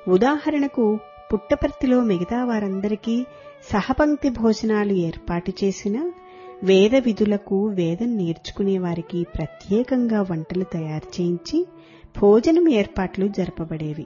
ఉదాహరణకు పుట్టపర్తిలో మిగతా వారందరికీ సహపంక్తి భోజనాలు ఏర్పాటు చేసిన వేద విధులకు వేదం నేర్చుకునే వారికి ప్రత్యేకంగా వంటలు తయారు చేయించి భోజనం ఏర్పాట్లు జరపబడేవి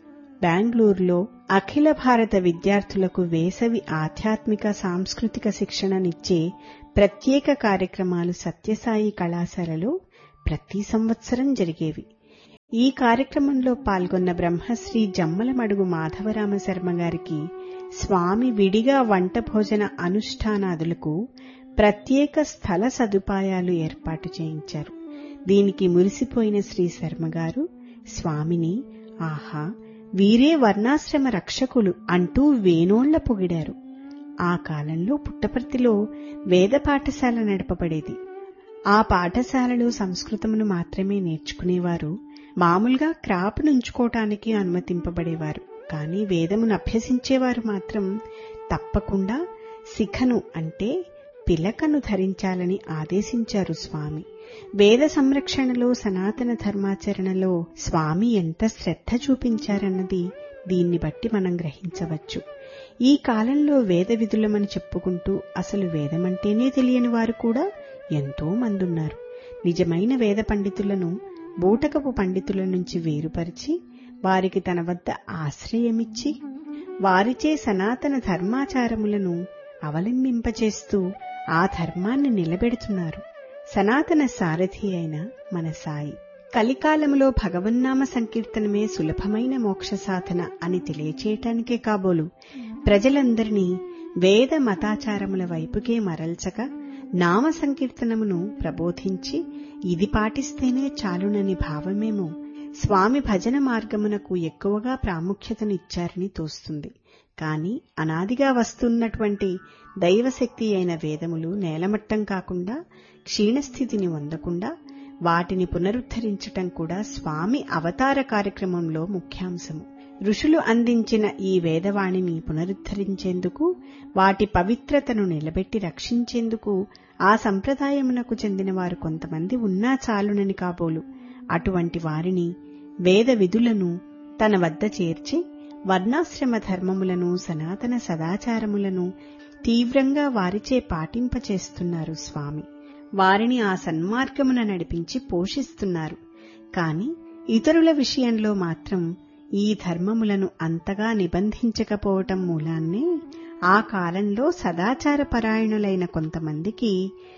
బెంగళూరులో అఖిల భారత విద్యార్థులకు వేసవి ఆధ్యాత్మిక సాంస్కృతిక శిక్షణనిచ్చే ప్రత్యేక కార్యక్రమాలు సత్యసాయి కళాశాలలో ప్రతి సంవత్సరం జరిగేవి ఈ కార్యక్రమంలో పాల్గొన్న బ్రహ్మశ్రీ జమ్మలమడుగు మాధవరామ శర్మ గారికి స్వామి విడిగా వంట భోజన అనుష్ఠానాదులకు ప్రత్యేక స్థల సదుపాయాలు ఏర్పాటు చేయించారు దీనికి మురిసిపోయిన శ్రీ శర్మ గారు స్వామిని ఆహా వీరే వర్ణాశ్రమ రక్షకులు అంటూ వేనోళ్ల పొగిడారు ఆ కాలంలో పుట్టపర్తిలో వేద పాఠశాల నడపబడేది ఆ పాఠశాలలో సంస్కృతమును మాత్రమే నేర్చుకునేవారు మామూలుగా క్రాప్ నుంచుకోవటానికి అనుమతింపబడేవారు కానీ వేదమును అభ్యసించేవారు మాత్రం తప్పకుండా శిఖను అంటే పిలకను ధరించాలని ఆదేశించారు స్వామి వేద సంరక్షణలో సనాతన ధర్మాచరణలో స్వామి ఎంత శ్రద్ధ చూపించారన్నది దీన్ని బట్టి మనం గ్రహించవచ్చు ఈ కాలంలో వేద విధులమని చెప్పుకుంటూ అసలు వేదమంటేనే తెలియని వారు కూడా ఎంతో మందున్నారు నిజమైన వేద పండితులను బూటకపు పండితుల నుంచి వేరుపరిచి వారికి తన వద్ద ఆశ్రయమిచ్చి వారిచే సనాతన ధర్మాచారములను అవలంబింపచేస్తూ ఆ ధర్మాన్ని నిలబెడుతున్నారు సనాతన సారథి అయిన మన సాయి కలికాలములో భగవన్నామ సంకీర్తనమే సులభమైన మోక్ష సాధన అని తెలియచేయటానికే కాబోలు ప్రజలందరినీ వేద మతాచారముల వైపుకే మరల్చక నామ సంకీర్తనమును ప్రబోధించి ఇది పాటిస్తేనే చాలునని భావమేమో స్వామి భజన మార్గమునకు ఎక్కువగా ప్రాముఖ్యతనిచ్చారని తోస్తుంది కాని అనాదిగా వస్తున్నటువంటి దైవశక్తి అయిన వేదములు నేలమట్టం కాకుండా క్షీణస్థితిని పొందకుండా వాటిని పునరుద్ధరించటం కూడా స్వామి అవతార కార్యక్రమంలో ముఖ్యాంశము ఋషులు అందించిన ఈ వేదవాణిని పునరుద్ధరించేందుకు వాటి పవిత్రతను నిలబెట్టి రక్షించేందుకు ఆ సంప్రదాయమునకు చెందిన వారు కొంతమంది ఉన్నా చాలునని కాబోలు అటువంటి వారిని వేద విధులను తన వద్ద చేర్చి వర్ణాశ్రమ ధర్మములను సనాతన సదాచారములను తీవ్రంగా వారిచే పాటింపచేస్తున్నారు స్వామి వారిని ఆ సన్మార్గమున నడిపించి పోషిస్తున్నారు కాని ఇతరుల విషయంలో మాత్రం ఈ ధర్మములను అంతగా నిబంధించకపోవటం మూలాన్నే ఆ కాలంలో సదాచార పరాయణులైన కొంతమందికి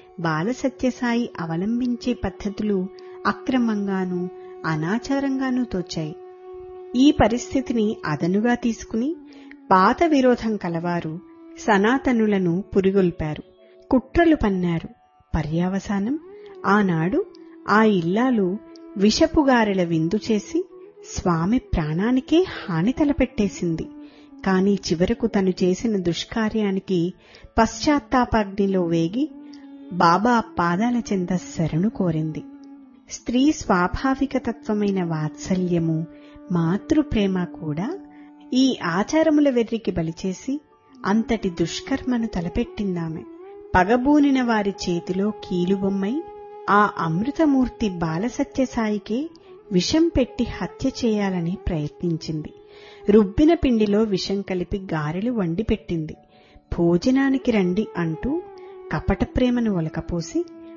బాలసత్యసాయి అవలంబించే పద్ధతులు అక్రమంగానూ అనాచారంగానూ తోచాయి ఈ పరిస్థితిని అదనుగా తీసుకుని పాత విరోధం కలవారు సనాతనులను పురిగొల్పారు కుట్రలు పన్నారు పర్యావసానం ఆనాడు ఆ ఇల్లాలు విషపుగారెల విందు చేసి స్వామి ప్రాణానికే హాని తలపెట్టేసింది కాని చివరకు తను చేసిన దుష్కార్యానికి పశ్చాత్తాపాగ్నిలో వేగి బాబా పాదాల చెంద శరణు కోరింది స్త్రీ స్వాభావిక తత్వమైన వాత్సల్యము మాతృప్రేమ కూడా ఈ ఆచారముల వెర్రికి బలిచేసి అంతటి దుష్కర్మను తలపెట్టిందామె పగబూనిన వారి చేతిలో కీలుబొమ్మై ఆ అమృతమూర్తి బాలసత్యసాయికే విషం పెట్టి హత్య చేయాలని ప్రయత్నించింది రుబ్బిన పిండిలో విషం కలిపి గారెలు వండి పెట్టింది భోజనానికి రండి అంటూ కపట ప్రేమను ఒలకపోసి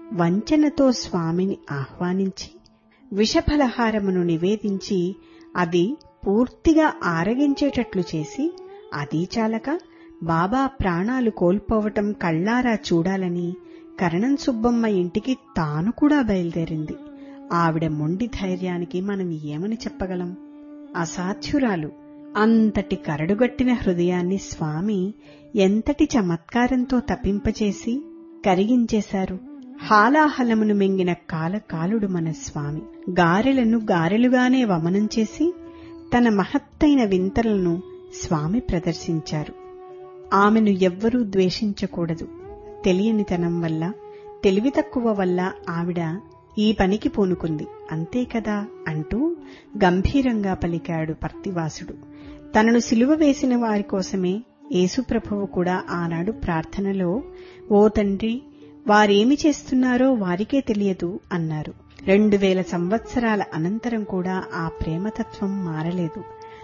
వంచనతో స్వామిని ఆహ్వానించి విషఫలహారమును నివేదించి అది పూర్తిగా ఆరగించేటట్లు చేసి అదీ చాలక బాబా ప్రాణాలు కోల్పోవటం కళ్లారా చూడాలని కరణం సుబ్బమ్మ ఇంటికి తాను కూడా బయలుదేరింది ఆవిడ మొండి ధైర్యానికి మనం ఏమని చెప్పగలం అసాధ్యురాలు అంతటి కరడుగట్టిన హృదయాన్ని స్వామి ఎంతటి చమత్కారంతో తప్పింపచేసి కరిగించేశారు హాలాహలమును మింగిన కాలకాలుడు మన స్వామి గారెలను గారెలుగానే వమనం చేసి తన మహత్తైన వింతలను స్వామి ప్రదర్శించారు ఆమెను ఎవ్వరూ ద్వేషించకూడదు తెలియనితనం వల్ల తెలివి తక్కువ వల్ల ఆవిడ ఈ పనికి పూనుకుంది అంతే కదా అంటూ గంభీరంగా పలికాడు పర్తివాసుడు తనను సిలువ వేసిన వారి కోసమే యేసుప్రభువు కూడా ఆనాడు ప్రార్థనలో ఓ తండ్రి వారేమి చేస్తున్నారో వారికే తెలియదు అన్నారు రెండు వేల సంవత్సరాల అనంతరం కూడా ఆ ప్రేమతత్వం మారలేదు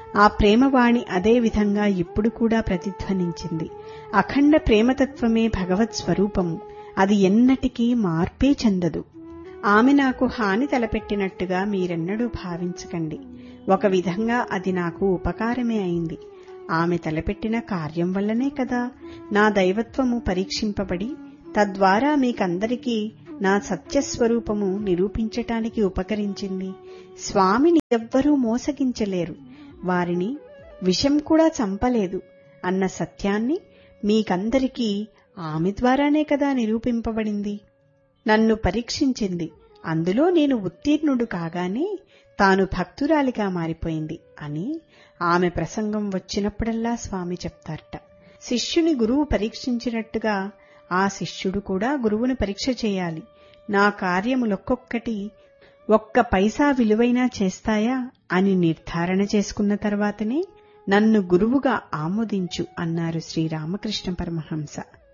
ఆ ప్రేమవాణి అదే విధంగా ఇప్పుడు కూడా ప్రతిధ్వనించింది అఖండ ప్రేమతత్వమే భగవత్ స్వరూపము అది ఎన్నటికీ మార్పే చెందదు ఆమె నాకు హాని తలపెట్టినట్టుగా మీరెన్నడూ భావించకండి ఒక విధంగా అది నాకు ఉపకారమే అయింది ఆమె తలపెట్టిన కార్యం వల్లనే కదా నా దైవత్వము పరీక్షింపబడి తద్వారా మీకందరికీ నా సత్యస్వరూపము నిరూపించటానికి ఉపకరించింది స్వామిని ఎవ్వరూ మోసగించలేరు వారిని విషం కూడా చంపలేదు అన్న సత్యాన్ని మీకందరికీ ఆమె ద్వారానే కదా నిరూపింపబడింది నన్ను పరీక్షించింది అందులో నేను ఉత్తీర్ణుడు కాగానే తాను భక్తురాలిగా మారిపోయింది అని ఆమె ప్రసంగం వచ్చినప్పుడల్లా స్వామి చెప్తారట శిష్యుని గురువు పరీక్షించినట్టుగా ఆ శిష్యుడు కూడా గురువుని పరీక్ష చేయాలి నా కార్యములొక్కొక్కటి ఒక్క పైసా విలువైనా చేస్తాయా అని నిర్ధారణ చేసుకున్న తర్వాతనే నన్ను గురువుగా ఆమోదించు అన్నారు శ్రీరామకృష్ణ పరమహంస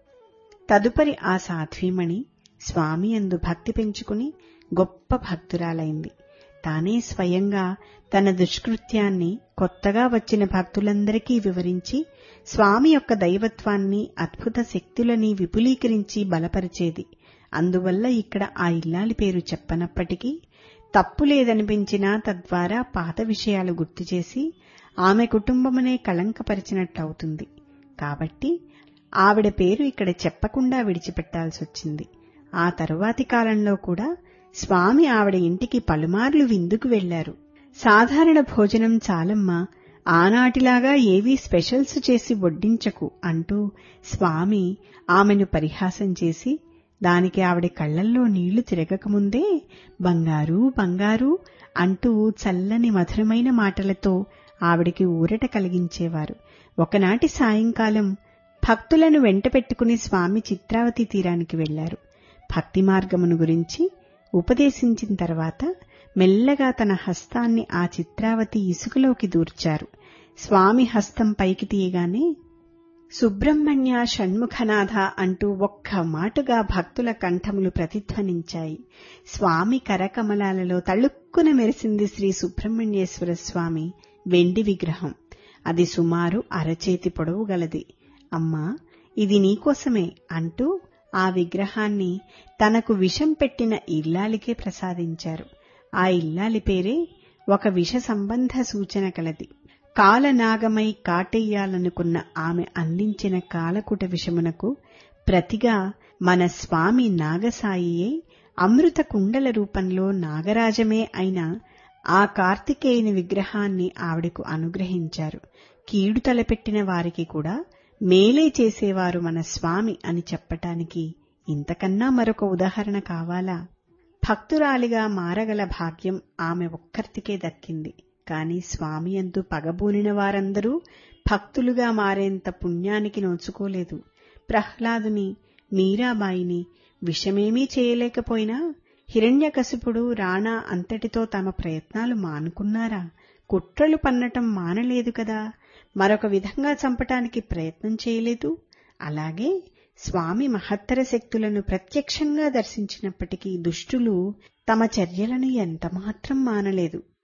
తదుపరి ఆ సాధ్వీమణి స్వామి అందు భక్తి పెంచుకుని గొప్ప భక్తురాలైంది తానే స్వయంగా తన దుష్కృత్యాన్ని కొత్తగా వచ్చిన భక్తులందరికీ వివరించి స్వామి యొక్క దైవత్వాన్ని అద్భుత శక్తులని విపులీకరించి బలపరిచేది అందువల్ల ఇక్కడ ఆ ఇల్లాలి పేరు చెప్పనప్పటికీ తప్పు లేదనిపించినా తద్వారా పాత విషయాలు గుర్తుచేసి ఆమె కుటుంబమునే కళంకపరిచినట్లవుతుంది కాబట్టి ఆవిడ పేరు ఇక్కడ చెప్పకుండా విడిచిపెట్టాల్సొచ్చింది ఆ తరువాతి కాలంలో కూడా స్వామి ఆవిడ ఇంటికి పలుమార్లు విందుకు వెళ్లారు సాధారణ భోజనం చాలమ్మా ఆనాటిలాగా ఏవీ స్పెషల్స్ చేసి వడ్డించకు అంటూ స్వామి ఆమెను పరిహాసం చేసి దానికి ఆవిడ కళ్లల్లో నీళ్లు తిరగకముందే బంగారు బంగారు అంటూ చల్లని మధురమైన మాటలతో ఆవిడికి ఊరట కలిగించేవారు ఒకనాటి సాయంకాలం భక్తులను వెంట పెట్టుకుని స్వామి చిత్రావతి తీరానికి వెళ్లారు భక్తి మార్గమును గురించి ఉపదేశించిన తర్వాత మెల్లగా తన హస్తాన్ని ఆ చిత్రావతి ఇసుకలోకి దూర్చారు స్వామి హస్తం పైకి తీయగానే సుబ్రహ్మణ్య షణ్ముఖనాథ అంటూ ఒక్క మాటుగా భక్తుల కంఠములు ప్రతిధ్వనించాయి స్వామి కరకమలాలలో తళుక్కున మెరిసింది శ్రీ సుబ్రహ్మణ్యేశ్వర స్వామి వెండి విగ్రహం అది సుమారు అరచేతి పొడవు గలది అమ్మా ఇది నీకోసమే అంటూ ఆ విగ్రహాన్ని తనకు విషం పెట్టిన ఇల్లాలికే ప్రసాదించారు ఆ ఇల్లాలి పేరే ఒక విష సంబంధ సూచన కలది కాలనాగమై కాటెయ్యాలనుకున్న ఆమె అందించిన కాలకుట విషమునకు ప్రతిగా మన స్వామి నాగసాయియే అమృత కుండల రూపంలో నాగరాజమే అయిన ఆ కార్తికేయుని విగ్రహాన్ని ఆవిడకు అనుగ్రహించారు కీడు తలపెట్టిన వారికి కూడా మేలే చేసేవారు మన స్వామి అని చెప్పటానికి ఇంతకన్నా మరొక ఉదాహరణ కావాలా భక్తురాలిగా మారగల భాగ్యం ఆమె ఒక్కర్తికే దక్కింది కాని స్వామి అందు పగబూనిన వారందరూ భక్తులుగా మారేంత పుణ్యానికి నోచుకోలేదు ప్రహ్లాదుని మీరాబాయిని విషమేమీ చేయలేకపోయినా హిరణ్యకశిపుడు రాణా అంతటితో తమ ప్రయత్నాలు మానుకున్నారా కుట్రలు పన్నటం మానలేదు కదా మరొక విధంగా చంపటానికి ప్రయత్నం చేయలేదు అలాగే స్వామి మహత్తర శక్తులను ప్రత్యక్షంగా దర్శించినప్పటికీ దుష్టులు తమ చర్యలను ఎంతమాత్రం మానలేదు